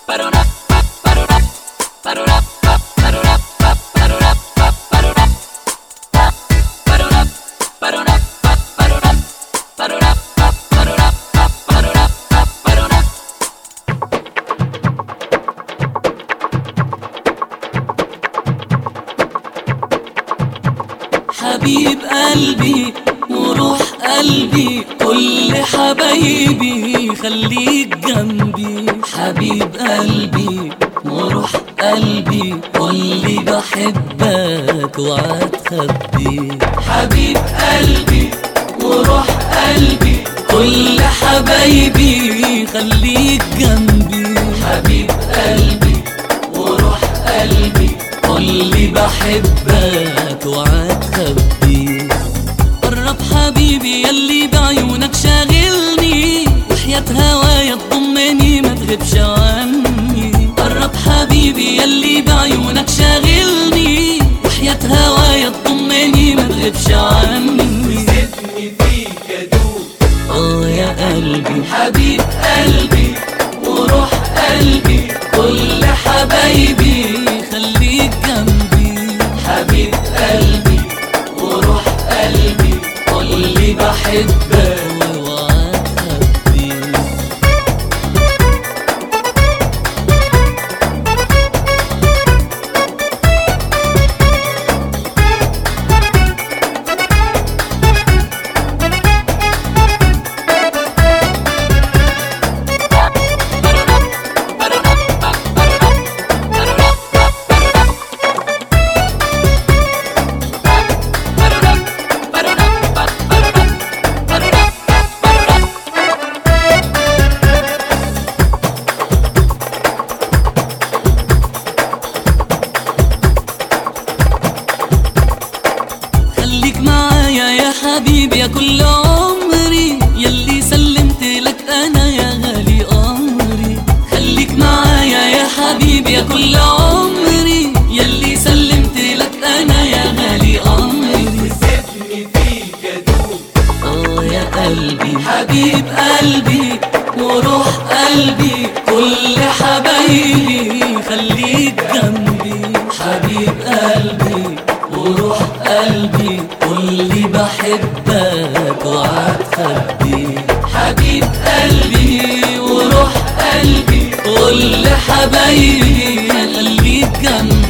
حبيب قلبي وروح قلبي كل حبايبي خليك جنبي حبيب قلبي وروح قلبي قولي بحبك وعتخبي حبيب قلبي وروح قلبي كل حبايبي خليك جنبي حبيب قلبي وروح قلبي قولي بحبك وعتخبي قرب حبيبي يلي بعيونك شاغلني وحياة هوايا تضمني ما تغيبش عني قرب حبيبي يلي بعيونك شاغلني وحياة هوايا تضمني ما تغيبش عني سيبني فيك ادوب اه يا قلبي حبيب قلبي وروح قلبي كل حبايبي خليك جنبي حبيب قلبي وروح قلبي قولي بحبك وعتخبي خليك معايا يا حبيبي يا كل عمري يلي سلمت لك انا يا غالي امري خليك معايا يا حبيبي يا كل عمري يلي سلمت لك انا يا غالي امري سيبني فيك ادوب اه يا قلبي حبيب قلبي وروح قلبي كل حبايبي خليك جنبي حبيب قلبي وروح قلبي قولي بحبك وعتخبي حبيب قلبي وروح قلبي كل حبايبي خليك جنبي